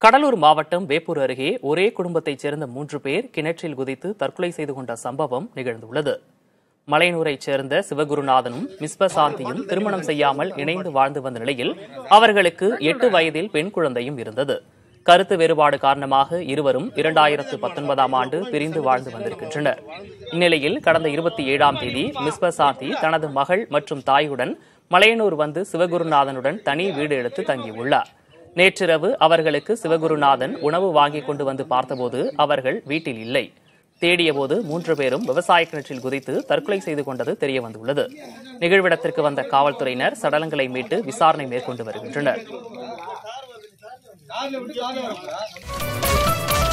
கடலூர் மாவட்டம் வேப்பூர் அருகே ஒரே குடும்பத்தைச் சேர்ந்த மூன்று பேர் கிணற்றில் குதித்து தற்கொலை செய்து கொண்ட சம்பவம் நிகழ்ந்துள்ளது மலையனூரைச் சேர்ந்த சிவகுருநாதனும் மிஸ்பசாந்தியும் திருமணம் செய்யாமல் இணைந்து வாழ்ந்து வந்த நிலையில் அவர்களுக்கு எட்டு வயதில் பெண் குழந்தையும் இருந்தது கருத்து வேறுபாடு காரணமாக இருவரும் இரண்டாயிரத்து பத்தொன்பதாம் ஆண்டு பிரிந்து வாழ்ந்து வந்திருக்கின்றனர் இந்நிலையில் கடந்த இருபத்தி ஏழாம் தேதி மிஸ்பசாந்தி தனது மகள் மற்றும் தாயுடன் மலையனூர் வந்து சிவகுருநாதனுடன் தனி வீடு எடுத்து தங்கியுள்ளார் நேற்றிரவு அவர்களுக்கு சிவகுருநாதன் உணவு வாங்கிக் கொண்டு வந்து பார்த்தபோது அவர்கள் வீட்டில் இல்லை தேடியபோது மூன்று பேரும் விவசாய கிணற்றில் குதித்து தற்கொலை செய்து கொண்டது தெரியவந்துள்ளது நிகழ்விடத்திற்கு வந்த காவல்துறையினர் சடலங்களை மீட்டு விசாரணை மேற்கொண்டு வருகின்றனர் கார்ல விட்டு கார்ல வரக்கூடாது